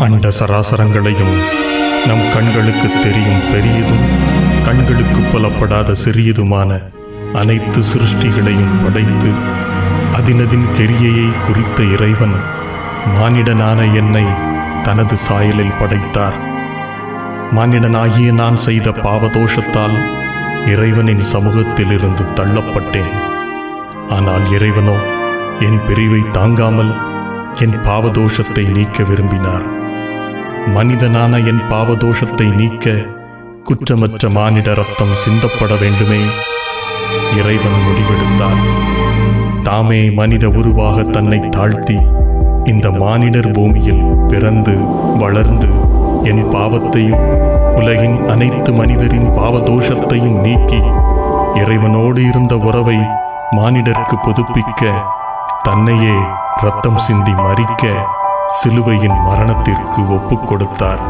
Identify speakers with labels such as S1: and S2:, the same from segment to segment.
S1: அண்ட சராசரங்களையும் நம் கண்களுக்கு தெரியும் பெரியதும் கண்களுக்கு புலப்படாத சிறியதுமான அனைத்து சிருஷ்டிகளையும் படைத்து அதினதின் கெரியையை குறித்த இறைவன் மானிடனான என்னை தனது சாயலில் படைத்தார் மானிடனாகிய நான் செய்த பாவதோஷத்தால் இறைவனின் சமூகத்திலிருந்து தள்ளப்பட்டேன் ஆனால் இறைவனோ என் பிரிவை தாங்காமல் என் பாவதோஷத்தை நீக்க விரும்பினார் மனிதனான என் பாவதோஷத்தை நீக்க குற்றமற்ற மானிட ரத்தம் சிந்தப்பட வேண்டுமே இறைவன் முடிவெடுத்தார் தாமே மனித உருவாக தன்னை தாழ்த்தி இந்த மானிடர் பூமியில் பிறந்து வளர்ந்து என் பாவத்தையும் உலகின் அனைத்து மனிதரின் பாவதோஷத்தையும் நீக்கி இறைவனோடு இருந்த உறவை மானிடர்க்கு புதுப்பிக்க தன்னையே ரத்தம் சிந்தி மறிக்க சிலுவையின் மரணத்திற்கு ஒப்புக் கொடுத்தார்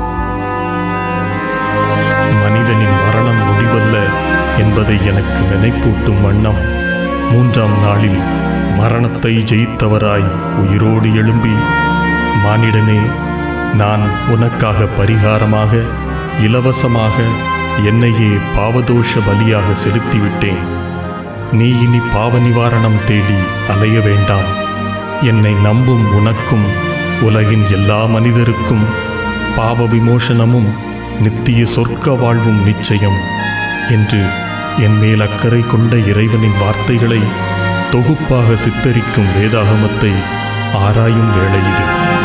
S1: மனிதனின் மரணம் முடிவல்ல என்பதை எனக்கு நினைப்பூட்டும் வண்ணம் மூன்றாம் நாளில் மரணத்தை ஜெயித்தவராய் உயிரோடு எழும்பி மானிடனே நான் உனக்காக பரிகாரமாக இலவசமாக என்னையே பாவதோஷ பலியாக செலுத்திவிட்டேன் நீ இனி பாவ நிவாரணம் தேடி அலைய வேண்டாம் என்னை நம்பும் உனக்கும் உலகின் எல்லா மனிதருக்கும் பாவ விமோசனமும் நித்திய சொர்க்க வாழ்வும் நிச்சயம் என்று என் மேல் அக்கறை கொண்ட இறைவனின் வார்த்தைகளை தொகுப்பாக சித்தரிக்கும் வேதாகமத்தை ஆராயும் வேளை இது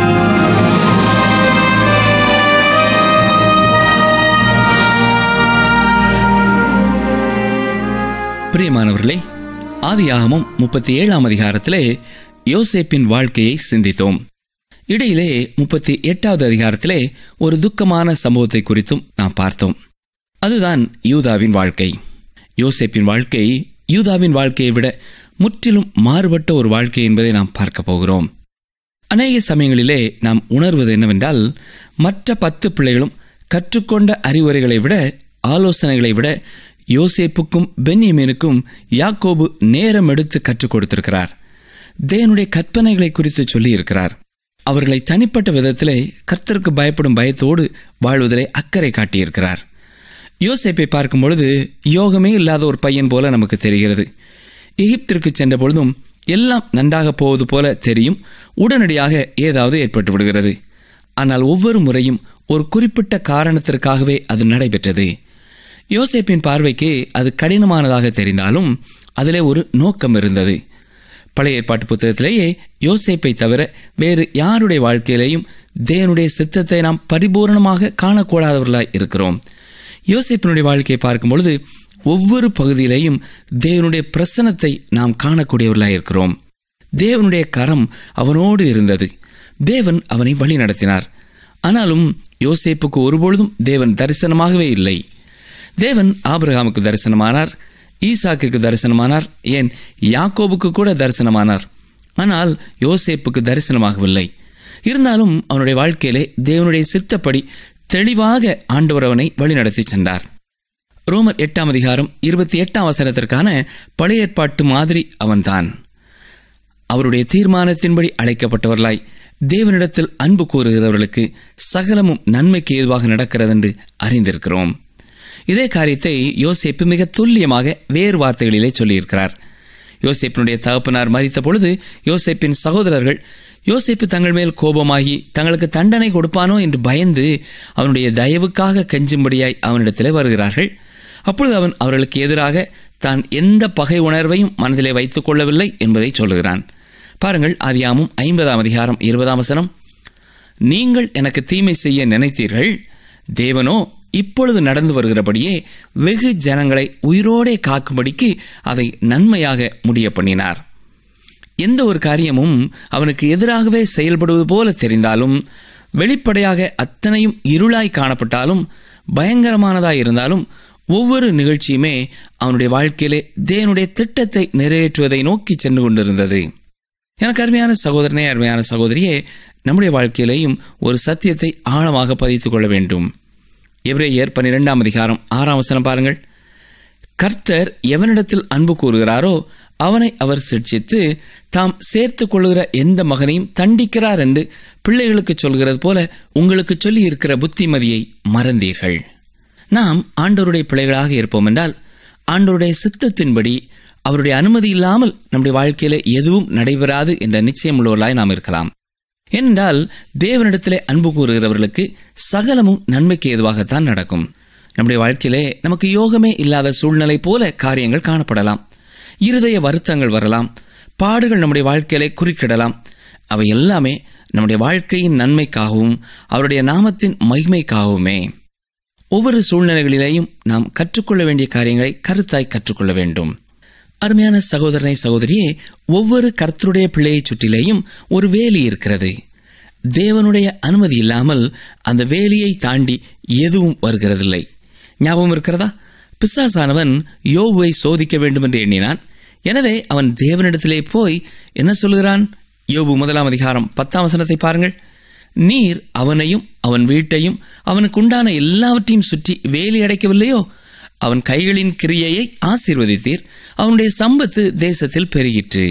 S2: பிரியமானவர்களே ஆதியாகமம் முப்பத்தி ஏழாம் அதிகாரத்திலே யோசேப்பின் வாழ்க்கையை சிந்தித்தோம் இடையிலே முப்பத்தி எட்டாவது அதிகாரத்திலே ஒரு துக்கமான சம்பவத்தை குறித்தும் நாம் பார்த்தோம் அதுதான் யூதாவின் வாழ்க்கை யோசேப்பின் வாழ்க்கை யூதாவின் வாழ்க்கையை விட முற்றிலும் மாறுபட்ட ஒரு வாழ்க்கை என்பதை நாம் பார்க்க போகிறோம் அநேக சமயங்களிலே நாம் உணர்வது என்னவென்றால் மற்ற பத்து பிள்ளைகளும் கற்றுக்கொண்ட அறிவுரைகளை விட ஆலோசனைகளை விட யோசேப்புக்கும் பென்யமீனுக்கும் யாக்கோபு நேரம் எடுத்து கற்றுக் கொடுத்திருக்கிறார் தேவனுடைய கற்பனைகளை குறித்து சொல்லியிருக்கிறார் அவர்களை தனிப்பட்ட விதத்திலே கர்த்தருக்கு பயப்படும் பயத்தோடு வாழ்வதிலே அக்கறை காட்டியிருக்கிறார் யோசேப்பை பார்க்கும் பொழுது யோகமே இல்லாத ஒரு பையன் போல நமக்கு தெரிகிறது எகிப்திற்கு சென்ற பொழுதும் எல்லாம் நன்றாக போவது போல தெரியும் உடனடியாக ஏதாவது ஏற்பட்டு விடுகிறது ஆனால் ஒவ்வொரு முறையும் ஒரு குறிப்பிட்ட காரணத்திற்காகவே அது நடைபெற்றது யோசேப்பின் பார்வைக்கு அது கடினமானதாக தெரிந்தாலும் அதிலே ஒரு நோக்கம் இருந்தது பழைய ஏற்பாட்டு புத்தகத்திலேயே யோசேப்பை தவிர வேறு யாருடைய வாழ்க்கையிலேயும் தேவனுடைய சித்தத்தை நாம் பரிபூரணமாக காணக்கூடாதவர்களாய் இருக்கிறோம் யோசேப்பினுடைய வாழ்க்கையை பார்க்கும் பொழுது ஒவ்வொரு பகுதியிலேயும் தேவனுடைய பிரசனத்தை நாம் காணக்கூடியவர்களாய் இருக்கிறோம் தேவனுடைய கரம் அவனோடு இருந்தது தேவன் அவனை வழி நடத்தினார் ஆனாலும் யோசேப்புக்கு ஒருபொழுதும் தேவன் தரிசனமாகவே இல்லை தேவன் ஆபிரகாமுக்கு தரிசனமானார் ஈசாக்குக்கு தரிசனமானார் ஏன் யாக்கோபுக்கு கூட தரிசனமானார் ஆனால் யோசேப்புக்கு தரிசனமாகவில்லை இருந்தாலும் அவனுடைய வாழ்க்கையிலே தேவனுடைய சித்தப்படி தெளிவாக ஆண்டவர் அவனை வழிநடத்தி சென்றார் ரோமர் எட்டாம் அதிகாரம் இருபத்தி எட்டாம் வசனத்திற்கான பழைய ஏற்பாட்டு மாதிரி அவன்தான் அவருடைய தீர்மானத்தின்படி அழைக்கப்பட்டவர்களாய் தேவனிடத்தில் அன்பு கூறுகிறவர்களுக்கு சகலமும் நன்மைக்கு ஏதுவாக நடக்கிறது என்று அறிந்திருக்கிறோம் இதே காரியத்தை யோசேப்பு மிக துல்லியமாக வேறு வார்த்தைகளிலே சொல்லியிருக்கிறார் யோசேப்பினுடைய தகப்பனார் மதித்த பொழுது யோசேப்பின் சகோதரர்கள் யோசேப்பு தங்கள் மேல் கோபமாகி தங்களுக்கு தண்டனை கொடுப்பானோ என்று பயந்து அவனுடைய தயவுக்காக கெஞ்சும்படியாய் அவனிடத்திலே வருகிறார்கள் அப்பொழுது அவன் அவர்களுக்கு எதிராக தான் எந்த பகை உணர்வையும் மனதிலே வைத்துக் கொள்ளவில்லை என்பதை சொல்லுகிறான் பாருங்கள் ஆதியாமும் ஐம்பதாம் அதிகாரம் இருபதாம் வசனம் நீங்கள் எனக்கு தீமை செய்ய நினைத்தீர்கள் தேவனோ இப்பொழுது நடந்து வருகிறபடியே வெகு ஜனங்களை உயிரோடே காக்கும்படிக்கு அதை நன்மையாக முடிய பண்ணினார் எந்த ஒரு காரியமும் அவனுக்கு எதிராகவே செயல்படுவது போல தெரிந்தாலும் வெளிப்படையாக அத்தனையும் இருளாய் காணப்பட்டாலும் பயங்கரமானதாய் இருந்தாலும் ஒவ்வொரு நிகழ்ச்சியுமே அவனுடைய வாழ்க்கையிலே தேவனுடைய திட்டத்தை நிறைவேற்றுவதை நோக்கி சென்று கொண்டிருந்தது எனக்கு அருமையான சகோதரனே அருமையான சகோதரியே நம்முடைய வாழ்க்கையிலேயும் ஒரு சத்தியத்தை ஆழமாக பதித்துக் கொள்ள வேண்டும் எவ்ரேயர் பன்னிரெண்டாம் அதிகாரம் ஆறாம் வசனம் பாருங்கள் கர்த்தர் எவனிடத்தில் அன்பு கூறுகிறாரோ அவனை அவர் சிட்சித்து தாம் சேர்த்துக் கொள்கிற எந்த மகனையும் தண்டிக்கிறார் என்று பிள்ளைகளுக்கு சொல்கிறது போல உங்களுக்கு சொல்லி இருக்கிற புத்திமதியை மறந்தீர்கள் நாம் ஆண்டவருடைய பிள்ளைகளாக இருப்போம் என்றால் ஆண்டவருடைய சித்தத்தின்படி அவருடைய அனுமதி இல்லாமல் நம்முடைய வாழ்க்கையில எதுவும் நடைபெறாது என்ற நிச்சயம் உள்ளவர்களாய் நாம் இருக்கலாம் ஏனென்றால் தேவனிடத்திலே அன்பு கூறுகிறவர்களுக்கு சகலமும் நன்மைக்கு ஏதுவாகத்தான் நடக்கும் நம்முடைய வாழ்க்கையிலே நமக்கு யோகமே இல்லாத சூழ்நிலை போல காரியங்கள் காணப்படலாம் இருதய வருத்தங்கள் வரலாம் பாடுகள் நம்முடைய வாழ்க்கையிலே குறுக்கிடலாம் அவை எல்லாமே நம்முடைய வாழ்க்கையின் நன்மைக்காகவும் அவருடைய நாமத்தின் மகிமைக்காகவுமே ஒவ்வொரு சூழ்நிலைகளிலேயும் நாம் கற்றுக்கொள்ள வேண்டிய காரியங்களை கருத்தாய் கற்றுக்கொள்ள வேண்டும் அருமையான சகோதரனை சகோதரியே ஒவ்வொரு கர்த்தருடைய பிள்ளையைச் சுற்றிலேயும் ஒரு வேலி இருக்கிறது தேவனுடைய அனுமதி இல்லாமல் அந்த வேலியை தாண்டி எதுவும் வருகிறதில்லை ஞாபகம் இருக்கிறதா பிசாசானவன் யோபுவை சோதிக்க வேண்டும் என்று எண்ணினான் எனவே அவன் தேவனிடத்திலே போய் என்ன சொல்கிறான் யோபு முதலாம் அதிகாரம் பத்தாம் வசனத்தை பாருங்கள் நீர் அவனையும் அவன் வீட்டையும் அவனுக்கு உண்டான எல்லாவற்றையும் சுற்றி வேலி அடைக்கவில்லையோ அவன் கைகளின் கிரியையை ஆசீர்வதித்தீர் அவனுடைய சம்பத்து தேசத்தில் பெருகிற்று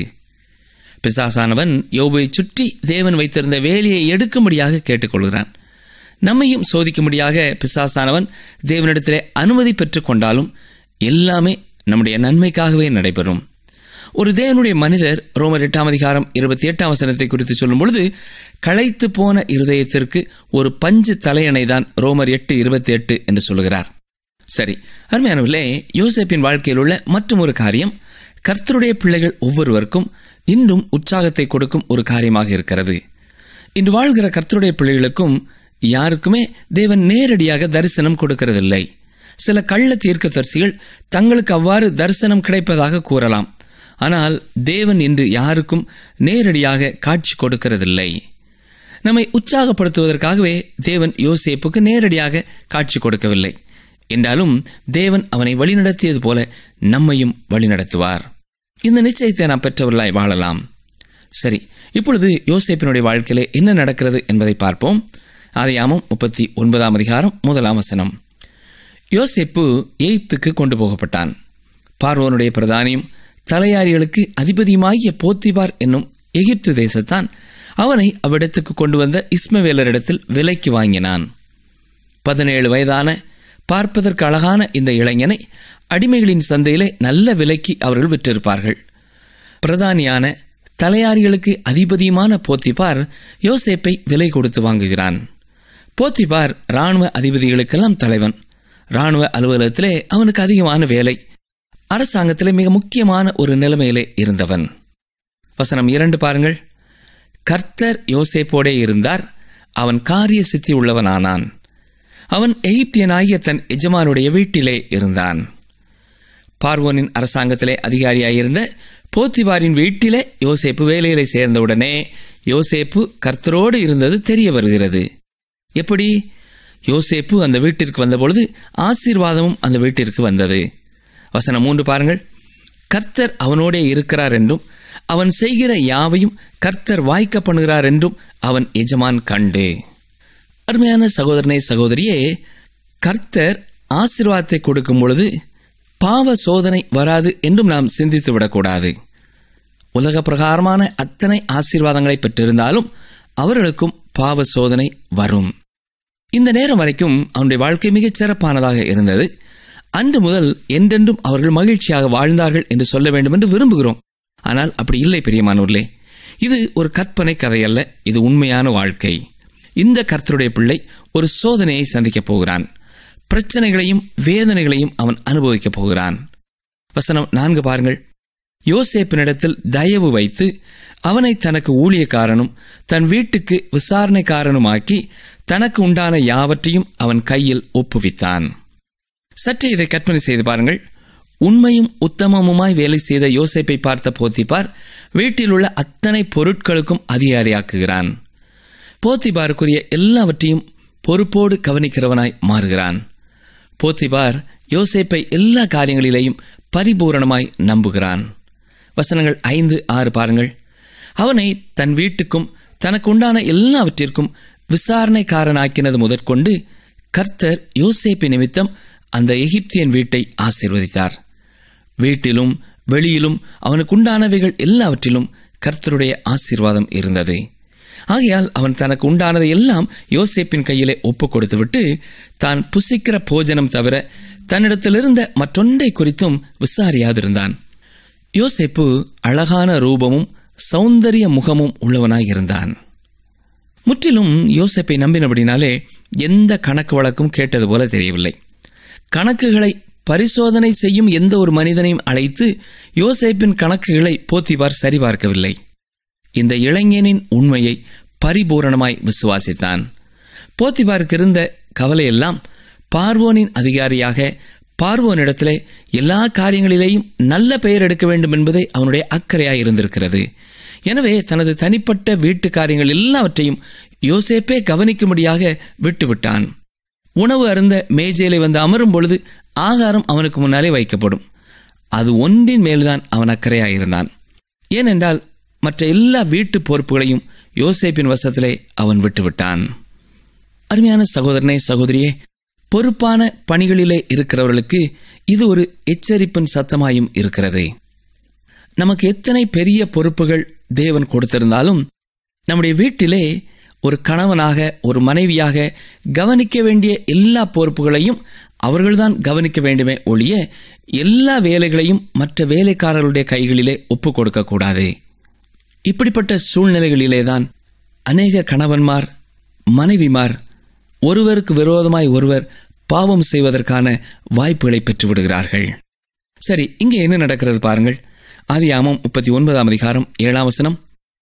S2: பிசாசானவன் யோபுவை சுற்றி தேவன் வைத்திருந்த வேலையை எடுக்கும்படியாக கேட்டுக்கொள்கிறான் நம்மையும் சோதிக்கும்படியாக பிசாசானவன் தேவனிடத்திலே அனுமதி பெற்றுக் கொண்டாலும் எல்லாமே நம்முடைய நன்மைக்காகவே நடைபெறும் ஒரு தேவனுடைய மனிதர் ரோமர் எட்டாம் அதிகாரம் இருபத்தி எட்டாம் வசனத்தை குறித்து சொல்லும் பொழுது களைத்து போன இருதயத்திற்கு ஒரு பஞ்சு தலையணை தான் ரோமர் எட்டு இருபத்தி எட்டு என்று சொல்லுகிறார் சரி அருமையானவர்களே யோசேப்பின் வாழ்க்கையில் உள்ள மற்றும் ஒரு காரியம் கர்த்தருடைய பிள்ளைகள் ஒவ்வொருவருக்கும் இன்றும் உற்சாகத்தை கொடுக்கும் ஒரு காரியமாக இருக்கிறது இன்று வாழ்கிற கர்த்தருடைய பிள்ளைகளுக்கும் யாருக்குமே தேவன் நேரடியாக தரிசனம் கொடுக்கிறதில்லை சில கள்ள தீர்க்கதரிசிகள் தங்களுக்கு அவ்வாறு தரிசனம் கிடைப்பதாக கூறலாம் ஆனால் தேவன் இன்று யாருக்கும் நேரடியாக காட்சி கொடுக்கிறதில்லை நம்மை உற்சாகப்படுத்துவதற்காகவே தேவன் யோசேப்புக்கு நேரடியாக காட்சி கொடுக்கவில்லை என்றாலும் தேவன் அவனை வழிநடத்தியது போல நம்மையும் வழிநடத்துவார் இந்த நிச்சயத்தை நாம் பெற்றவர்களாய் வாழலாம் சரி இப்பொழுது யோசேப்பினுடைய வாழ்க்கையிலே என்ன நடக்கிறது என்பதை பார்ப்போம் ஆதியாமம் முப்பத்தி ஒன்பதாம் அதிகாரம் முதலாம் வசனம் யோசேப்பு எய்ப்துக்கு கொண்டு போகப்பட்டான் பார்வோனுடைய பிரதானியும் தலையாரிகளுக்கு அதிபதியுமாகிய போத்திபார் என்னும் எகிப்து தேசத்தான் அவனை அவ்விடத்துக்கு கொண்டு வந்த இஸ்மவேலரிடத்தில் விலைக்கு வாங்கினான் பதினேழு வயதான பார்ப்பதற்கு அழகான இந்த இளைஞனை அடிமைகளின் சந்தையிலே நல்ல விலைக்கு அவர்கள் விற்றிருப்பார்கள் பிரதானியான தலையாரிகளுக்கு அதிபதியுமான போத்திபார் யோசேப்பை விலை கொடுத்து வாங்குகிறான் போத்திபார் இராணுவ அதிபதிகளுக்கெல்லாம் தலைவன் இராணுவ அலுவலகத்திலே அவனுக்கு அதிகமான வேலை அரசாங்கத்திலே மிக முக்கியமான ஒரு நிலைமையிலே இருந்தவன் வசனம் இரண்டு பாருங்கள் கர்த்தர் யோசேப்போடே இருந்தார் அவன் காரிய சித்தி உள்ளவனானான் அவன் எகிப்தியனாகிய தன் எஜமானுடைய வீட்டிலே இருந்தான் பார்வோனின் அரசாங்கத்திலே அதிகாரியாயிருந்த போத்திபாரின் வீட்டிலே யோசேப்பு வேலையிலே சேர்ந்தவுடனே யோசேப்பு கர்த்தரோடு இருந்தது தெரிய வருகிறது எப்படி யோசேப்பு அந்த வீட்டிற்கு வந்தபொழுது ஆசீர்வாதமும் அந்த வீட்டிற்கு வந்தது வசனம் மூன்று பாருங்கள் கர்த்தர் அவனோடே இருக்கிறார் என்றும் அவன் செய்கிற யாவையும் கர்த்தர் வாய்க்க பண்ணுகிறார் என்றும் அவன் எஜமான் கண்டு அருமையான சகோதரனே சகோதரியே கர்த்தர் ஆசீர்வாதத்தை கொடுக்கும் பொழுது பாவ சோதனை வராது என்றும் நாம் சிந்தித்து விடக்கூடாது உலக பிரகாரமான அத்தனை ஆசீர்வாதங்களை பெற்றிருந்தாலும் அவர்களுக்கும் பாவ சோதனை வரும் இந்த நேரம் வரைக்கும் அவனுடைய வாழ்க்கை மிகச் சிறப்பானதாக இருந்தது அன்று முதல் என்றென்றும் அவர்கள் மகிழ்ச்சியாக வாழ்ந்தார்கள் என்று சொல்ல வேண்டும் என்று விரும்புகிறோம் ஆனால் அப்படி இல்லை பெரியமானூர்லே இது ஒரு கற்பனை கதை அல்ல இது உண்மையான வாழ்க்கை இந்த கர்த்தருடைய பிள்ளை ஒரு சோதனையை சந்திக்கப் போகிறான் பிரச்சனைகளையும் வேதனைகளையும் அவன் அனுபவிக்கப் போகிறான் வசனம் நான்கு பாருங்கள் யோசேப்பினிடத்தில் தயவு வைத்து அவனை தனக்கு ஊழியக்காரனும் தன் வீட்டுக்கு விசாரணைக்காரனுமாக்கி தனக்கு உண்டான யாவற்றையும் அவன் கையில் ஒப்புவித்தான் சற்றே இதை கற்பனை செய்து பாருங்கள் உண்மையும் உத்தமமுமாய் வேலை செய்த யோசேப்பை பார்த்த போத்திபார் வீட்டில் உள்ள அத்தனை பொருட்களுக்கும் அதிகாரியாக்குகிறான் போத்திபாருக்குரிய எல்லாவற்றையும் பொறுப்போடு கவனிக்கிறவனாய் மாறுகிறான் போத்திபார் யோசேப்பை எல்லா காரியங்களிலேயும் பரிபூரணமாய் நம்புகிறான் வசனங்கள் ஐந்து ஆறு பாருங்கள் அவனை தன் வீட்டுக்கும் தனக்கு உண்டான எல்லாவற்றிற்கும் விசாரணைக்காரனாக்கினது முதற்கொண்டு கர்த்தர் யோசேப்பு நிமித்தம் அந்த எகிப்தியன் வீட்டை ஆசீர்வதித்தார் வீட்டிலும் வெளியிலும் அவனுக்கு உண்டானவைகள் எல்லாவற்றிலும் கர்த்தருடைய ஆசீர்வாதம் இருந்தது ஆகையால் அவன் தனக்கு உண்டானதை எல்லாம் யோசேப்பின் கையிலே ஒப்பு கொடுத்துவிட்டு தான் புசிக்கிற போஜனம் தவிர தன்னிடத்திலிருந்த மற்றொன்றை குறித்தும் விசாரியாதிருந்தான் யோசேப்பு அழகான ரூபமும் சௌந்தரிய முகமும் உள்ளவனாய் இருந்தான் முற்றிலும் யோசேப்பை நம்பினபடினாலே எந்த கணக்கு வழக்கும் கேட்டது போல தெரியவில்லை கணக்குகளை பரிசோதனை செய்யும் எந்த ஒரு மனிதனையும் அழைத்து யோசேப்பின் கணக்குகளை போத்திபார் சரிபார்க்கவில்லை இந்த இளைஞனின் உண்மையை பரிபூரணமாய் விசுவாசித்தான் போத்திபாருக்கு இருந்த கவலையெல்லாம் பார்வோனின் அதிகாரியாக பார்வோனிடத்திலே எல்லா காரியங்களிலேயும் நல்ல பெயர் எடுக்க வேண்டும் என்பதே அவனுடைய அக்கறையாய் இருந்திருக்கிறது எனவே தனது தனிப்பட்ட வீட்டு காரியங்கள் எல்லாவற்றையும் யோசேப்பே கவனிக்கும்படியாக விட்டுவிட்டான் உணவு அருந்த மேஜையிலே வந்து அமரும் பொழுது ஆகாரம் அவனுக்கு முன்னாலே வைக்கப்படும் அது ஒன்றின் மேல்தான் அவன் அக்கறையாயிருந்தான் ஏனென்றால் மற்ற எல்லா வீட்டு பொறுப்புகளையும் யோசேப்பின் வசத்திலே அவன் விட்டுவிட்டான் அருமையான சகோதரனே சகோதரியே பொறுப்பான பணிகளிலே இருக்கிறவர்களுக்கு இது ஒரு எச்சரிப்பின் சத்தமாயும் இருக்கிறது நமக்கு எத்தனை பெரிய பொறுப்புகள் தேவன் கொடுத்திருந்தாலும் நம்முடைய வீட்டிலே ஒரு கணவனாக ஒரு மனைவியாக கவனிக்க வேண்டிய எல்லா பொறுப்புகளையும் அவர்கள்தான் கவனிக்க வேண்டுமே ஒழிய எல்லா வேலைகளையும் மற்ற வேலைக்காரர்களுடைய கைகளிலே ஒப்புக் கொடுக்கக்கூடாது இப்படிப்பட்ட சூழ்நிலைகளிலேதான் அநேக கணவன்மார் மனைவிமார் ஒருவருக்கு விரோதமாய் ஒருவர் பாவம் செய்வதற்கான வாய்ப்புகளை பெற்று விடுகிறார்கள் சரி இங்கே என்ன நடக்கிறது பாருங்கள் ஆதியாமம் முப்பத்தி ஒன்பதாம் அதிகாரம் ஏழாம் வசனம்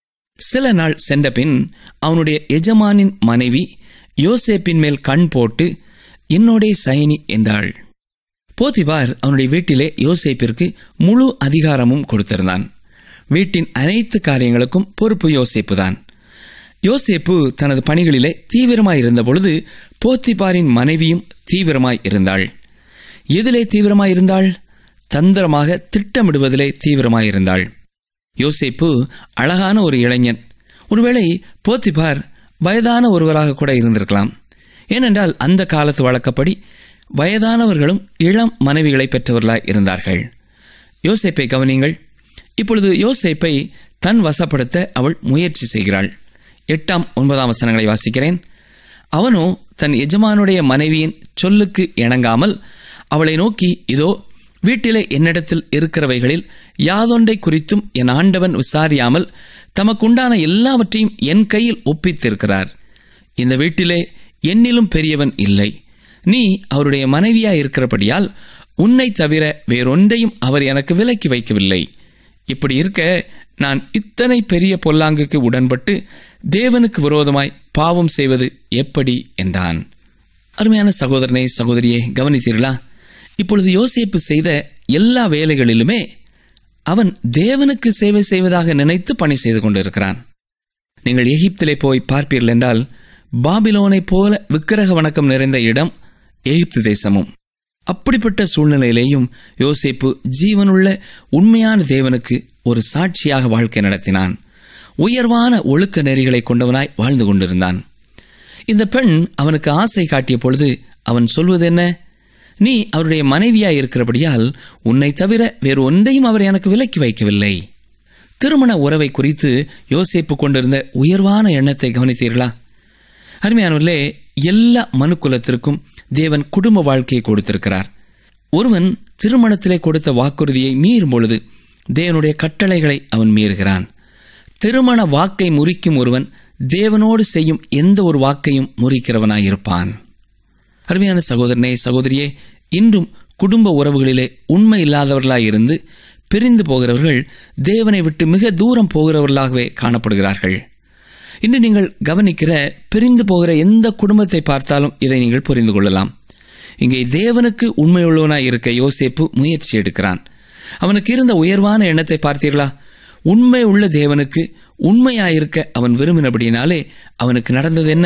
S2: சில நாள் சென்ற பின் அவனுடைய எஜமானின் மனைவி யோசேப்பின் மேல் கண் போட்டு என்னோடே சயனி என்றாள் போத்திபார் அவனுடைய வீட்டிலே யோசேப்பிற்கு முழு அதிகாரமும் கொடுத்திருந்தான் வீட்டின் அனைத்து காரியங்களுக்கும் பொறுப்பு யோசேப்புதான் யோசேப்பு தனது பணிகளிலே தீவிரமாய் இருந்த பொழுது போத்திபாரின் மனைவியும் தீவிரமாய் இருந்தாள் எதிலே தீவிரமாய் இருந்தாள் தந்திரமாக திட்டமிடுவதிலே தீவிரமாய் இருந்தாள் யோசேப்பு அழகான ஒரு இளைஞன் ஒருவேளை போத்திபார் வயதான ஒருவராக கூட இருந்திருக்கலாம் ஏனென்றால் அந்த காலத்து வழக்கப்படி வயதானவர்களும் இளம் மனைவிகளை பெற்றவர்களாய் இருந்தார்கள் யோசேப்பை கவனிங்கள் இப்பொழுது யோசேப்பை தன் வசப்படுத்த அவள் முயற்சி செய்கிறாள் எட்டாம் ஒன்பதாம் வசனங்களை வாசிக்கிறேன் அவனோ தன் எஜமானுடைய மனைவியின் சொல்லுக்கு இணங்காமல் அவளை நோக்கி இதோ வீட்டிலே என்னிடத்தில் இருக்கிறவைகளில் யாதொன்றை குறித்தும் என் ஆண்டவன் விசாரியாமல் தமக்குண்டான எல்லாவற்றையும் என் கையில் ஒப்பித்திருக்கிறார் இந்த வீட்டிலே என்னிலும் பெரியவன் இல்லை நீ அவருடைய மனைவியாய் இருக்கிறபடியால் உன்னை தவிர வேறொன்றையும் அவர் எனக்கு விலக்கி வைக்கவில்லை இப்படி இருக்க நான் இத்தனை பெரிய பொல்லாங்குக்கு உடன்பட்டு தேவனுக்கு விரோதமாய் பாவம் செய்வது எப்படி என்றான் அருமையான சகோதரனே சகோதரியே கவனித்தீர்களா இப்பொழுது யோசேப்பு செய்த எல்லா வேலைகளிலுமே அவன் தேவனுக்கு சேவை செய்வதாக நினைத்து பணி செய்து கொண்டிருக்கிறான் நீங்கள் எகிப்திலே போய் பார்ப்பீர்கள் என்றால் பாபிலோனைப் போல விக்கிரக வணக்கம் நிறைந்த இடம் எகிப்து தேசமும் அப்படிப்பட்ட சூழ்நிலையிலேயும் யோசேப்பு ஜீவனுள்ள உண்மையான தேவனுக்கு ஒரு சாட்சியாக வாழ்க்கை நடத்தினான் உயர்வான ஒழுக்க நெறிகளை கொண்டவனாய் வாழ்ந்து கொண்டிருந்தான் இந்த பெண் அவனுக்கு ஆசை காட்டிய பொழுது அவன் சொல்வது என்ன நீ அவருடைய மனைவியாய் இருக்கிறபடியால் உன்னை தவிர வேறு ஒன்றையும் அவர் எனக்கு விலக்கி வைக்கவில்லை திருமண உறவை குறித்து யோசேப்பு கொண்டிருந்த உயர்வான எண்ணத்தை கவனித்தீர்களா அருமையானவர்களே எல்லா மனுக்குலத்திற்கும் தேவன் குடும்ப வாழ்க்கையை கொடுத்திருக்கிறார் ஒருவன் திருமணத்திலே கொடுத்த வாக்குறுதியை மீறும் பொழுது தேவனுடைய கட்டளைகளை அவன் மீறுகிறான் திருமண வாக்கை முறிக்கும் ஒருவன் தேவனோடு செய்யும் எந்த ஒரு வாக்கையும் முறிக்கிறவனாயிருப்பான் அருமையான சகோதரனே சகோதரியே இன்றும் குடும்ப உறவுகளிலே உண்மை இல்லாதவர்களாயிருந்து பிரிந்து போகிறவர்கள் தேவனை விட்டு மிக தூரம் போகிறவர்களாகவே காணப்படுகிறார்கள் இன்று நீங்கள் கவனிக்கிற பிரிந்து போகிற எந்த குடும்பத்தை பார்த்தாலும் இதை நீங்கள் புரிந்து கொள்ளலாம் இங்கே தேவனுக்கு உண்மையுள்ளவனாய் இருக்க யோசேப்பு முயற்சி எடுக்கிறான் அவனுக்கு இருந்த உயர்வான எண்ணத்தை பார்த்தீர்களா உண்மை உள்ள தேவனுக்கு உண்மையாயிருக்க அவன் விரும்பினபடியினாலே அவனுக்கு நடந்தது என்ன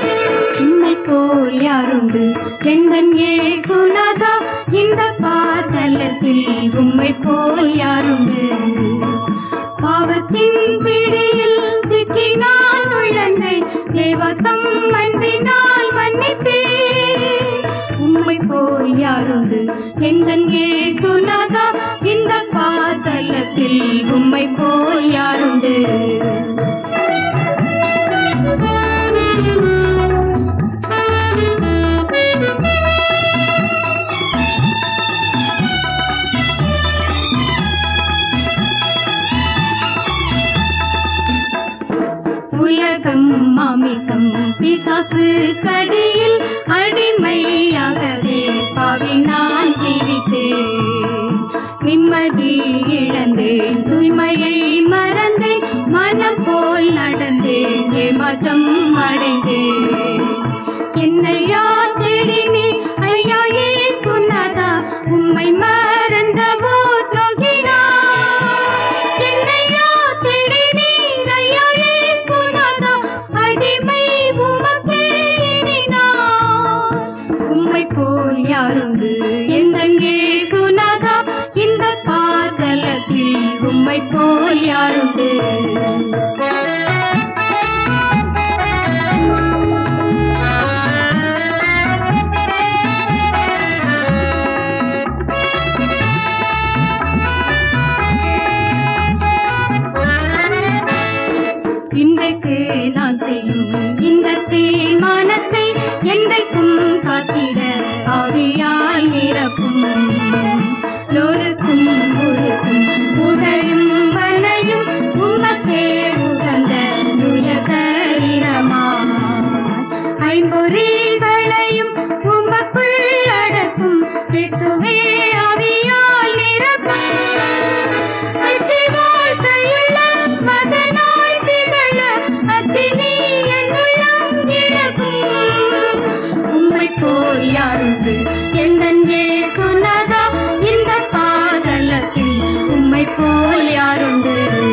S3: உம்மை போல் யாருண்டு எந்தன் ஏசுநாதா இந்த பாதலத்தில் உம்மை போல் யாருண்டு பாவத்தின் பிடியில் சிக்கி நான் உழந்தேன் தேவத்தம் அன்பினால் மன்னித்தேன் உம்மை போல் யாருண்டு எந்தன் ஏசுநாதா இந்த பாத பாதலத்தில் உம்மை போல் யாருண்டு உலகம் மாமிசம் பிசாசு கடியில் அடிமையாகவே பாவினான் ஜீவித்தேன் நிம்மதி இழந்தேன் தூய்மையை மறந்தேன் மனம் போல் நடந்தேன் ஏமாற்றம் அடைந்தேன் என்னையா தேடினே ஐயா ஏ சொன்னதா உம்மை மறந்தவோ துரோகினா என்னையா தேடினீர் ஐயா ஏ சொன்னதா அடிமை உமக்கே எண்ணினார். உம்மை போல் யாருண்டு எந்தங்கே சொன்னதா இந்த பாதலத்தில் உம்மை போல் யாருண்டு இன்றைக்கு நான் செய்யும் இந்த தீர்மானத்தை என்றைக்கும் காத்திட ஆவியால் நிரப்பும் நொறுக்கும் உருக்கும் உடையும் மனையும் உமக்கே உகந்த துய சரீரமா ஐம்பொறிகளையும் உமக்குள் அடக்கும் பிசுவே ஆவியால் நிரப்பும் வெற்றி வாழ்க்கையுள்ள மகனாய் திகழ அத்தினி என்னுள்ளம் இழக்கும். உம்மைப் போல் யாருண்டு எந்தன் சொன்னதா இந்த பாதலத்தில் உம்மைப் போல் யாருண்டு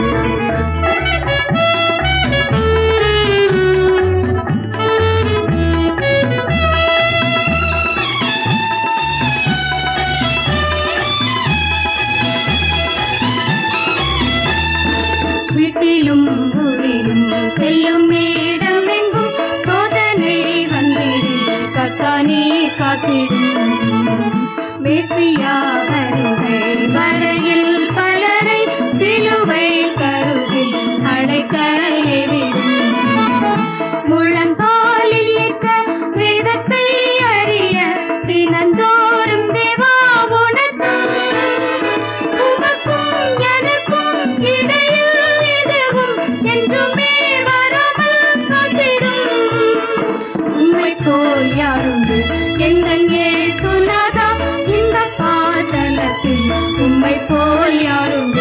S3: வீட்டிலும் ஊரிலும் செல்லும் இடமெங்கும் சோதனை வந்திடில் கத்தானே காத்திடும் மேசியா வருகை வரையில் பலரை சிலுவை கருவில் அடைக்க விடும் முழங்காலில் நிற்க வேதத்தை அறிய தினந்தோறும் தேவா உனக்கும் உமக்கும் எனக்கும் இடையில் எதுவும் என்றுமே வராமல் காத்திடும் உம்மை போல் யாருண்டு எங்கள் சொன்னதா இந்த பாதலத்தில் உம்மை போல் யாருண்டு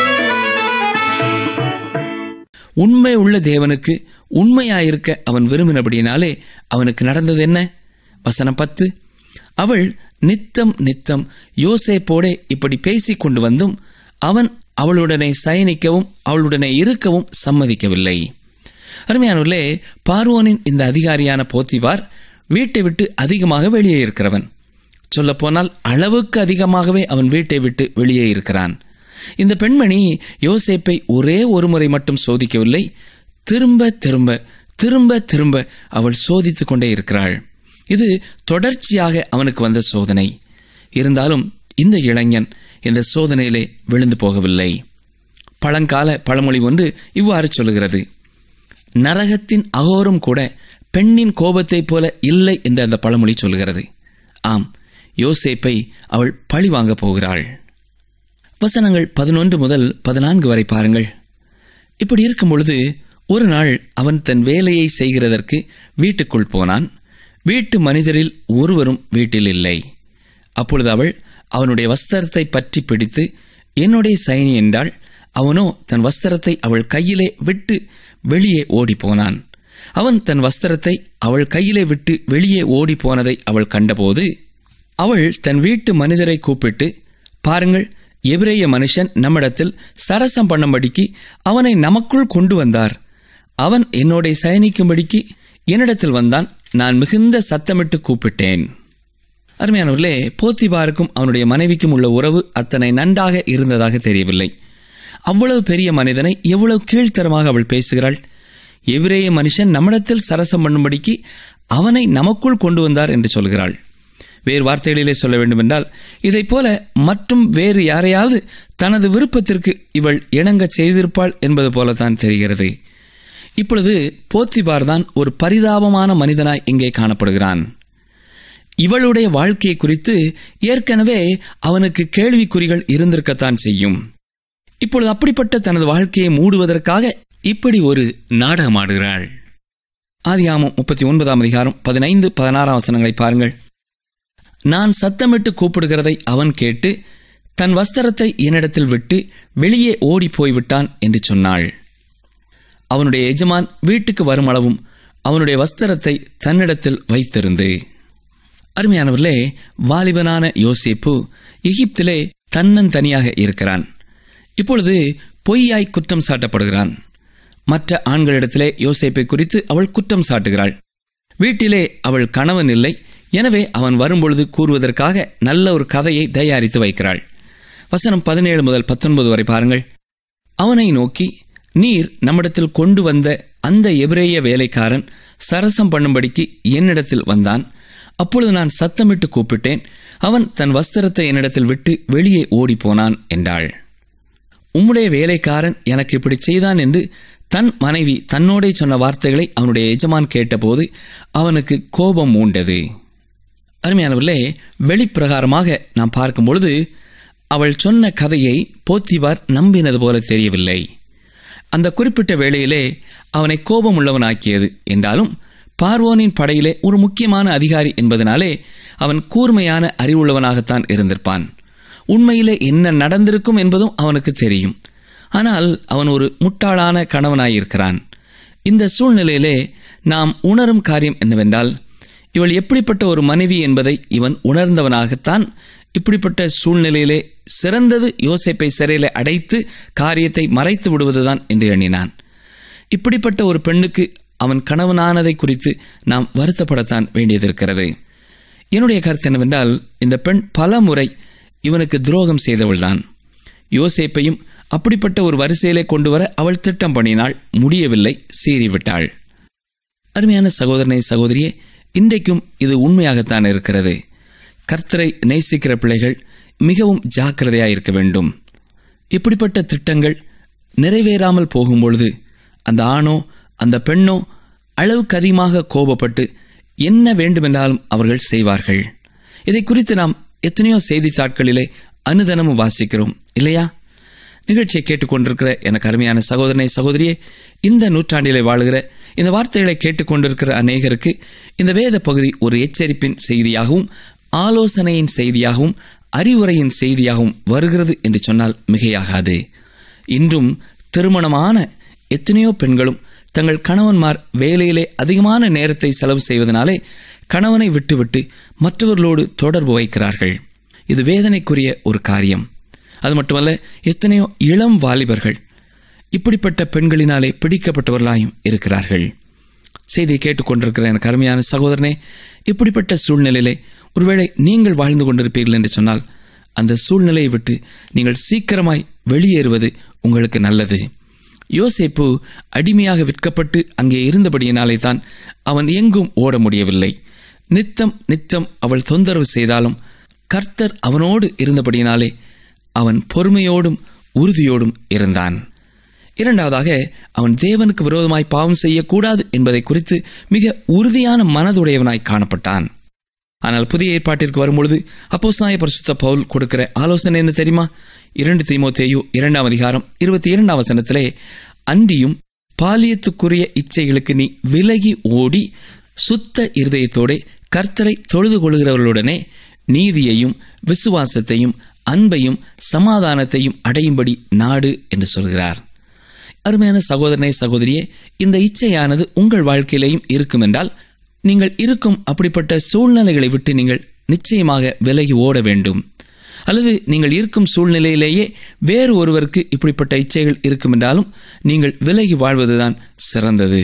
S2: உண்மை உள்ள தேவனுக்கு உண்மையாயிருக்க அவன் விரும்பினபடியினாலே அவனுக்கு நடந்தது என்ன வசனம் பத்து அவள் நித்தம் நித்தம் யோசேப்போடே இப்படி பேசிக் கொண்டு வந்தும் அவன் அவளுடனே சயனிக்கவும் அவளுடனே இருக்கவும் சம்மதிக்கவில்லை அருமையானவர்களே பார்வோனின் இந்த அதிகாரியான போத்திபார் வீட்டை விட்டு அதிகமாக வெளியே இருக்கிறவன் சொல்லப்போனால் அளவுக்கு அதிகமாகவே அவன் வீட்டை விட்டு வெளியே இருக்கிறான் இந்த பெண்மணி யோசேப்பை ஒரே ஒரு முறை மட்டும் சோதிக்கவில்லை திரும்ப திரும்ப திரும்ப திரும்ப அவள் சோதித்துக் கொண்டே இருக்கிறாள் இது தொடர்ச்சியாக அவனுக்கு வந்த சோதனை இருந்தாலும் இந்த இளைஞன் இந்த சோதனையிலே விழுந்து போகவில்லை பழங்கால பழமொழி ஒன்று இவ்வாறு சொல்லுகிறது நரகத்தின் அகோரம் கூட பெண்ணின் கோபத்தைப் போல இல்லை என்று அந்த பழமொழி சொல்கிறது ஆம் யோசேப்பை அவள் பழி வாங்கப் போகிறாள் வசனங்கள் பதினொன்று முதல் பதினான்கு வரை பாருங்கள் இப்படி இருக்கும் பொழுது ஒரு நாள் அவன் தன் வேலையை செய்கிறதற்கு வீட்டுக்குள் போனான் வீட்டு மனிதரில் ஒருவரும் வீட்டில் இல்லை அப்பொழுது அவள் அவனுடைய வஸ்திரத்தை பற்றி பிடித்து என்னுடைய சைனி என்றாள் அவனோ தன் வஸ்திரத்தை அவள் கையிலே விட்டு வெளியே ஓடிப்போனான் அவன் தன் வஸ்திரத்தை அவள் கையிலே விட்டு வெளியே ஓடிப்போனதை அவள் கண்டபோது அவள் தன் வீட்டு மனிதரை கூப்பிட்டு பாருங்கள் எபிரேய மனுஷன் நம்மிடத்தில் சரசம் பண்ணும்படிக்கு அவனை நமக்குள் கொண்டு வந்தார் அவன் என்னோட சயனிக்கும்படிக்கு என்னிடத்தில் வந்தான் நான் மிகுந்த சத்தமிட்டு கூப்பிட்டேன் அருமையானவர்களே போத்திபாருக்கும் அவனுடைய மனைவிக்கும் உள்ள உறவு அத்தனை நன்றாக இருந்ததாக தெரியவில்லை அவ்வளவு பெரிய மனிதனை எவ்வளவு கீழ்த்தரமாக அவள் பேசுகிறாள் எவிரேய மனுஷன் நம்மிடத்தில் சரசம் பண்ணும்படிக்கு அவனை நமக்குள் கொண்டு வந்தார் என்று சொல்கிறாள் வேறு வார்த்தைகளிலே சொல்ல வேண்டுமென்றால் இதைப் போல மற்றும் வேறு யாரையாவது தனது விருப்பத்திற்கு இவள் இணங்கச் செய்திருப்பாள் என்பது போலத்தான் தெரிகிறது இப்பொழுது போத்திபார் தான் ஒரு பரிதாபமான மனிதனாய் இங்கே காணப்படுகிறான் இவளுடைய வாழ்க்கையை குறித்து ஏற்கனவே அவனுக்கு கேள்விக்குறிகள் இருந்திருக்கத்தான் செய்யும் இப்பொழுது அப்படிப்பட்ட தனது வாழ்க்கையை மூடுவதற்காக இப்படி ஒரு நாடகமாடுகிறாள் ஆதியாமம் முப்பத்தி ஒன்பதாம் அதிகாரம் பதினைந்து பதினாறாம் வசனங்களை பாருங்கள் நான் சத்தமிட்டு கூப்பிடுகிறதை அவன் கேட்டு தன் வஸ்திரத்தை என்னிடத்தில் விட்டு வெளியே ஓடிப் போய்விட்டான் என்று சொன்னாள் அவனுடைய எஜமான் வீட்டுக்கு வரும் அளவும் அவனுடைய வஸ்திரத்தை தன்னிடத்தில் வைத்திருந்து அருமையானவர்களே வாலிபனான யோசேப்பு எகிப்திலே தன்னந்தனியாக இருக்கிறான் இப்பொழுது பொய்யாய் குற்றம் சாட்டப்படுகிறான் மற்ற ஆண்களிடத்திலே யோசேப்பை குறித்து அவள் குற்றம் சாட்டுகிறாள் வீட்டிலே அவள் கணவன் இல்லை எனவே அவன் வரும்பொழுது கூறுவதற்காக நல்ல ஒரு கதையை தயாரித்து வைக்கிறாள் வசனம் பதினேழு முதல் பத்தொன்பது வரை பாருங்கள் அவனை நோக்கி நீர் நம்மிடத்தில் கொண்டு வந்த அந்த எபிரேய வேலைக்காரன் சரசம் பண்ணும்படிக்கு என்னிடத்தில் வந்தான் அப்பொழுது நான் சத்தமிட்டு கூப்பிட்டேன் அவன் தன் வஸ்திரத்தை என்னிடத்தில் விட்டு வெளியே ஓடிப்போனான் என்றாள் உம்முடைய வேலைக்காரன் எனக்கு இப்படி செய்தான் என்று தன் மனைவி தன்னோடே சொன்ன வார்த்தைகளை அவனுடைய எஜமான் கேட்டபோது அவனுக்கு கோபம் மூண்டது அருமையானவர்களே வெளிப்பிரகாரமாக நாம் பார்க்கும் பொழுது அவள் சொன்ன கதையை போத்திபார் நம்பினது போல தெரியவில்லை அந்த குறிப்பிட்ட வேளையிலே அவனை கோபம் உள்ளவனாக்கியது என்றாலும் பார்வோனின் படையிலே ஒரு முக்கியமான அதிகாரி என்பதனாலே அவன் கூர்மையான அறிவுள்ளவனாகத்தான் இருந்திருப்பான் உண்மையிலே என்ன நடந்திருக்கும் என்பதும் அவனுக்கு தெரியும் ஆனால் அவன் ஒரு முட்டாளான கணவனாயிருக்கிறான் இந்த சூழ்நிலையிலே நாம் உணரும் காரியம் என்னவென்றால் இவள் எப்படிப்பட்ட ஒரு மனைவி என்பதை இவன் உணர்ந்தவனாகத்தான் இப்படிப்பட்ட சூழ்நிலையிலே சிறந்தது யோசேப்பை சிறையிலே அடைத்து காரியத்தை மறைத்து விடுவதுதான் என்று எண்ணினான் இப்படிப்பட்ட ஒரு பெண்ணுக்கு அவன் கணவனானதை குறித்து நாம் வருத்தப்படத்தான் வேண்டியதிருக்கிறது என்னுடைய கருத்து என்னவென்றால் இந்த பெண் பல முறை இவனுக்கு துரோகம் செய்தவள்தான் யோசேப்பையும் அப்படிப்பட்ட ஒரு வரிசையிலே கொண்டு வர அவள் திட்டம் பண்ணினாள் முடியவில்லை சீறிவிட்டாள் அருமையான சகோதரனை சகோதரியே இன்றைக்கும் இது உண்மையாகத்தான் இருக்கிறது கர்த்தரை நேசிக்கிற பிள்ளைகள் மிகவும் ஜாக்கிரதையாக இருக்க வேண்டும் இப்படிப்பட்ட திட்டங்கள் நிறைவேறாமல் போகும்பொழுது அந்த ஆணோ அந்த பெண்ணோ அளவுக்கு அதிகமாக கோபப்பட்டு என்ன வேண்டுமென்றாலும் அவர்கள் செய்வார்கள் இதை குறித்து நாம் எத்தனையோ செய்தித்தாட்களிலே அனுதனமும் வாசிக்கிறோம் இல்லையா நிகழ்ச்சியை கேட்டுக்கொண்டிருக்கிற எனக்கு அருமையான சகோதரனை சகோதரியே இந்த நூற்றாண்டிலே வாழுகிற இந்த வார்த்தைகளை கேட்டுக்கொண்டிருக்கிற அநேகருக்கு இந்த வேத பகுதி ஒரு எச்சரிப்பின் செய்தியாகவும் ஆலோசனையின் செய்தியாகவும் அறிவுரையின் செய்தியாகவும் வருகிறது என்று சொன்னால் மிகையாகாது இன்றும் திருமணமான எத்தனையோ பெண்களும் தங்கள் கணவன்மார் வேலையிலே அதிகமான நேரத்தை செலவு செய்வதனாலே கணவனை விட்டுவிட்டு மற்றவர்களோடு தொடர்பு வைக்கிறார்கள் இது வேதனைக்குரிய ஒரு காரியம் அது மட்டுமல்ல எத்தனையோ இளம் வாலிபர்கள் இப்படிப்பட்ட பெண்களினாலே பிடிக்கப்பட்டவர்களாயும் இருக்கிறார்கள் செய்தியை கேட்டுக்கொண்டிருக்கிற எனக்கு அருமையான சகோதரனே இப்படிப்பட்ட சூழ்நிலையிலே ஒருவேளை நீங்கள் வாழ்ந்து கொண்டிருப்பீர்கள் என்று சொன்னால் அந்த சூழ்நிலையை விட்டு நீங்கள் சீக்கிரமாய் வெளியேறுவது உங்களுக்கு நல்லது யோசேப்பு அடிமையாக விற்கப்பட்டு அங்கே இருந்தபடியினாலே தான் அவன் எங்கும் ஓட முடியவில்லை நித்தம் நித்தம் அவள் தொந்தரவு செய்தாலும் கர்த்தர் அவனோடு இருந்தபடியினாலே அவன் பொறுமையோடும் உறுதியோடும் இருந்தான் இரண்டாவதாக அவன் தேவனுக்கு விரோதமாய் பாவம் செய்யக்கூடாது என்பதை குறித்து மிக உறுதியான மனதுடையவனாய் காணப்பட்டான் ஆனால் புதிய ஏற்பாட்டிற்கு வரும்பொழுது அப்போஸ்தாய பரிசுத்த பவுல் கொடுக்கிற ஆலோசனை என்ன தெரியுமா இரண்டு தீமோத்தேயு இரண்டாம் அதிகாரம் இருபத்தி இரண்டாம் வசனத்திலே அன்றியும் பாலியத்துக்குரிய இச்சைகளுக்கு நீ விலகி ஓடி சுத்த இருதயத்தோடே கர்த்தரை தொழுது கொள்கிறவர்களுடனே நீதியையும் விசுவாசத்தையும் அன்பையும் சமாதானத்தையும் அடையும்படி நாடு என்று சொல்கிறார் அருமையான சகோதரனே சகோதரியே இந்த இச்சையானது உங்கள் வாழ்க்கையிலேயும் இருக்கும் என்றால் நீங்கள் இருக்கும் அப்படிப்பட்ட சூழ்நிலைகளை விட்டு நீங்கள் நிச்சயமாக விலகி ஓட வேண்டும் அல்லது நீங்கள் இருக்கும் சூழ்நிலையிலேயே வேறு ஒருவருக்கு இப்படிப்பட்ட இச்சைகள் இருக்கும் என்றாலும் நீங்கள் விலகி வாழ்வதுதான் சிறந்தது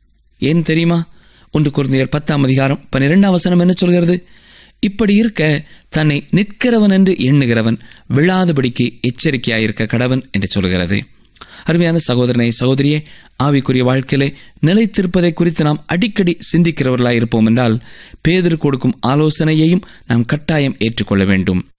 S2: ஏன் தெரியுமா ஒன்று குருந்தையர் பத்தாம் அதிகாரம் பன்னிரெண்டாம் வசனம் என்ன சொல்கிறது இப்படி இருக்க தன்னை நிற்கிறவன் என்று எண்ணுகிறவன் விழாதபடிக்கு எச்சரிக்கையாயிருக்க கடவன் என்று சொல்கிறது அருமையான சகோதரனை சகோதரியே ஆவிக்குரிய வாழ்க்கையிலே நிலைத்திருப்பதை குறித்து நாம் அடிக்கடி சிந்திக்கிறவர்களாய் இருப்போம் என்றால் பேதர் கொடுக்கும் ஆலோசனையையும் நாம் கட்டாயம் ஏற்றுக்கொள்ள வேண்டும்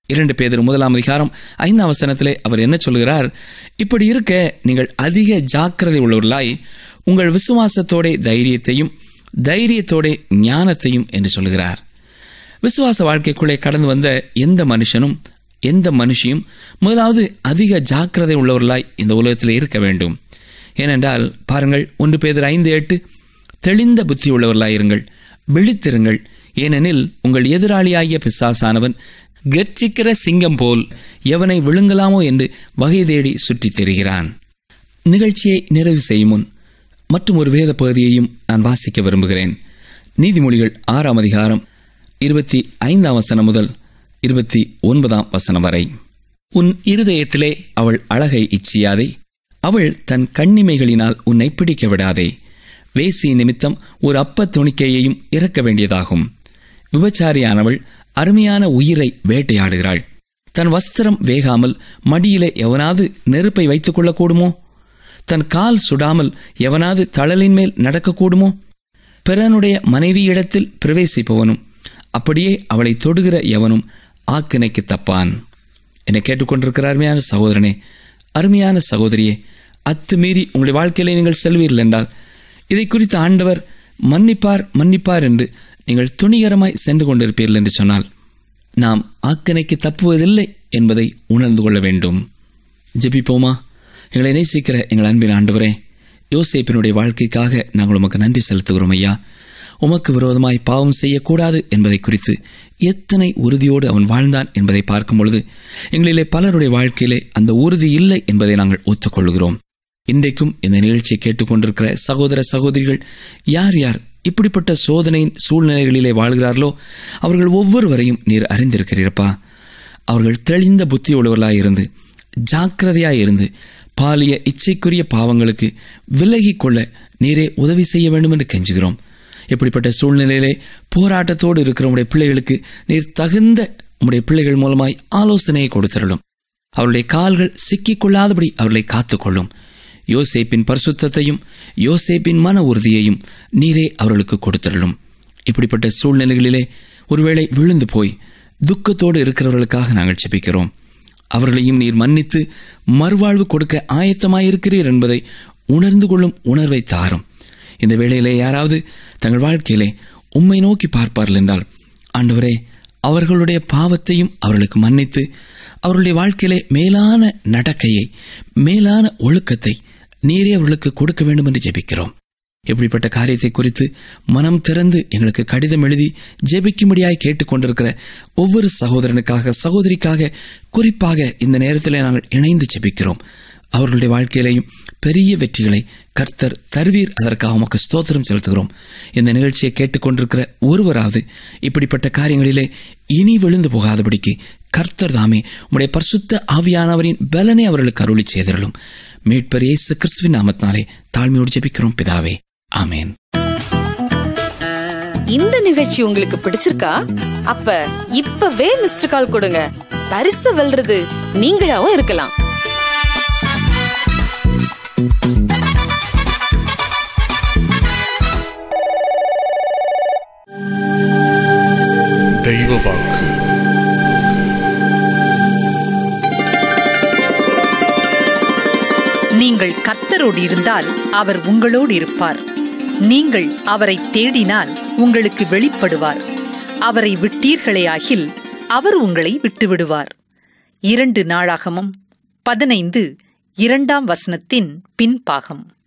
S2: இரண்டு பேதர் முதலாம் அதிகாரம் ஐந்தாம் வசனத்திலே அவர் என்ன சொல்கிறார் இப்படி இருக்க நீங்கள் அதிக ஜாக்கிரதை உள்ளவர்களாய் உங்கள் விசுவாசத்தோட தைரியத்தையும் தைரியத்தோட ஞானத்தையும் என்று சொல்கிறார் விசுவாச வாழ்க்கைக்குள்ளே கடந்து வந்த எந்த மனுஷனும் எந்த மனுஷியும் முதலாவது அதிக ஜாக்கிரதை உள்ளவர்களாய் இந்த உலகத்தில் இருக்க வேண்டும் ஏனென்றால் பாருங்கள் ஒன்று பேதர் ஐந்து எட்டு தெளிந்த புத்தி உள்ளவர்களாய் இருங்கள் விழித்திருங்கள் ஏனெனில் உங்கள் எதிராளியாகிய பிசாசானவன் கர்ச்சிக்கிற சிங்கம் போல் எவனை விழுங்கலாமோ என்று வகை தேடி சுற்றித் திரிகிறான் நிகழ்ச்சியை நிறைவு செய்யும் முன் மற்றும் ஒரு வேத பகுதியையும் நான் வாசிக்க விரும்புகிறேன் நீதிமொழிகள் ஆறாம் அதிகாரம் இருபத்தி ஐந்தாம் வசனம் முதல் இருபத்தி ஒன்பதாம் வசனம் வரை உன் இருதயத்திலே அவள் அழகை இச்சியாதே அவள் தன் கண்ணிமைகளினால் உன்னை பிடிக்க விடாதே வேசி நிமித்தம் ஒரு அப்ப துணிக்கையையும் இறக்க வேண்டியதாகும் விபச்சாரியானவள் அருமையான உயிரை வேட்டையாடுகிறாள் தன் வஸ்திரம் வேகாமல் மடியிலே எவனாவது நெருப்பை வைத்துக் கொள்ளக்கூடுமோ தன் கால் சுடாமல் எவனாவது தழலின் மேல் நடக்கக்கூடுமோ பிறனுடைய மனைவியிடத்தில் பிரவேசிப்பவனும் அப்படியே அவளை தொடுகிற எவனும் ஆக்கினைக்கு தப்பான் என்னை கேட்டுக்கொண்டிருக்கிற அருமையான சகோதரனே அருமையான சகோதரியே அத்துமீறி உங்களுடைய வாழ்க்கையிலே நீங்கள் செல்வீர்கள் என்றால் இதை குறித்து ஆண்டவர் மன்னிப்பார் மன்னிப்பார் என்று நீங்கள் துணிகரமாய் சென்று கொண்டிருப்பீர்கள் என்று சொன்னால் நாம் ஆக்கினைக்கு தப்புவதில்லை என்பதை உணர்ந்து கொள்ள வேண்டும் ஜெபிப்போமா எங்களை நேசிக்கிற எங்கள் அன்பின் ஆண்டவரே யோசேப்பினுடைய வாழ்க்கைக்காக நாங்கள் உமக்கு நன்றி செலுத்துகிறோம் ஐயா உமக்கு விரோதமாய் பாவம் செய்யக்கூடாது என்பதை குறித்து எத்தனை உறுதியோடு அவன் வாழ்ந்தான் என்பதை பார்க்கும் பொழுது எங்களிலே பலருடைய வாழ்க்கையிலே அந்த உறுதி இல்லை என்பதை நாங்கள் ஒத்துக்கொள்கிறோம் இன்றைக்கும் இந்த நிகழ்ச்சியை கேட்டுக்கொண்டிருக்கிற சகோதர சகோதரிகள் யார் யார் இப்படிப்பட்ட சோதனையின் சூழ்நிலைகளிலே வாழ்கிறார்களோ அவர்கள் ஒவ்வொருவரையும் நீர் அறிந்திருக்கிறீரப்பா அவர்கள் தெளிந்த புத்தி உள்ளவர்களாயிருந்து ஜாக்கிரதையாயிருந்து பாலிய இச்சைக்குரிய பாவங்களுக்கு விலகிக் கொள்ள நீரே உதவி செய்ய வேண்டும் என்று கெஞ்சுகிறோம் இப்படிப்பட்ட சூழ்நிலையிலே போராட்டத்தோடு இருக்கிற உடைய பிள்ளைகளுக்கு நீர் தகுந்த உடைய பிள்ளைகள் மூலமாய் ஆலோசனையை கொடுத்திரலும் அவருடைய கால்கள் சிக்கிக்கொள்ளாதபடி அவர்களை காத்துக்கொள்ளும் யோசேப்பின் பரிசுத்தத்தையும் யோசேப்பின் மன உறுதியையும் நீரே அவர்களுக்கு கொடுத்திரலும் இப்படிப்பட்ட சூழ்நிலைகளிலே ஒருவேளை விழுந்து போய் துக்கத்தோடு இருக்கிறவர்களுக்காக நாங்கள் செபிக்கிறோம் அவர்களையும் நீர் மன்னித்து மறுவாழ்வு கொடுக்க ஆயத்தமாயிருக்கிறீர் என்பதை உணர்ந்து கொள்ளும் உணர்வை தாரும் இந்த வேளையிலே யாராவது தங்கள் வாழ்க்கையிலே உம்மை நோக்கி பார்ப்பார்கள் என்றால் ஆண்டவரே அவர்களுடைய பாவத்தையும் அவர்களுக்கு மன்னித்து அவர்களுடைய வாழ்க்கையிலே மேலான நடக்கையை மேலான ஒழுக்கத்தை நீரே அவர்களுக்கு கொடுக்க வேண்டும் என்று ஜெபிக்கிறோம் இப்படிப்பட்ட காரியத்தை குறித்து மனம் திறந்து எங்களுக்கு கடிதம் எழுதி ஜெபிக்கும்படியாய் கேட்டுக்கொண்டிருக்கிற ஒவ்வொரு சகோதரனுக்காக சகோதரிக்காக குறிப்பாக இந்த நேரத்தில் நாங்கள் இணைந்து ஜெபிக்கிறோம் அவர்களுடைய வாழ்க்கையிலையும் பெரிய வெற்றிகளை கர்த்தர் தருவீர் அதற்காக உமக்கு ஸ்தோத்திரம் செலுத்துகிறோம் இந்த நிகழ்ச்சியை கேட்டுக்கொண்டிருக்கிற ஒருவராவது இப்படிப்பட்ட காரியங்களிலே இனி விழுந்து போகாதபடிக்கு கர்த்தர் தாமே உம்முடைய பரிசுத்த ஆவியானவரின் பலனை அவர்களுக்கு அருளி செய்திருளும் மீட்பர் இயேசு கிறிஸ்துவின் நாமத்தினாலே தாழ்மையோடு ஜெபிக்கிறோம் பிதாவே ஆமேன்
S4: இந்த நிகழ்ச்சி உங்களுக்கு பிடிச்சிருக்கா அப்ப இப்பவே மிஸ்டர் கால் கொடுங்க பரிசு வெல்றது நீங்களாவும் இருக்கலாம்
S1: தெய்வ வாக்கு
S5: நீங்கள் கர்த்தரோடு இருந்தால் அவர் உங்களோடு இருப்பார் நீங்கள் அவரை தேடினால் உங்களுக்கு வெளிப்படுவார் அவரை விட்டீர்களேயாகில் அவர் உங்களை விட்டுவிடுவார் இரண்டு நாளாகமும் பதினைந்து இரண்டாம் வசனத்தின் பின்பாகம்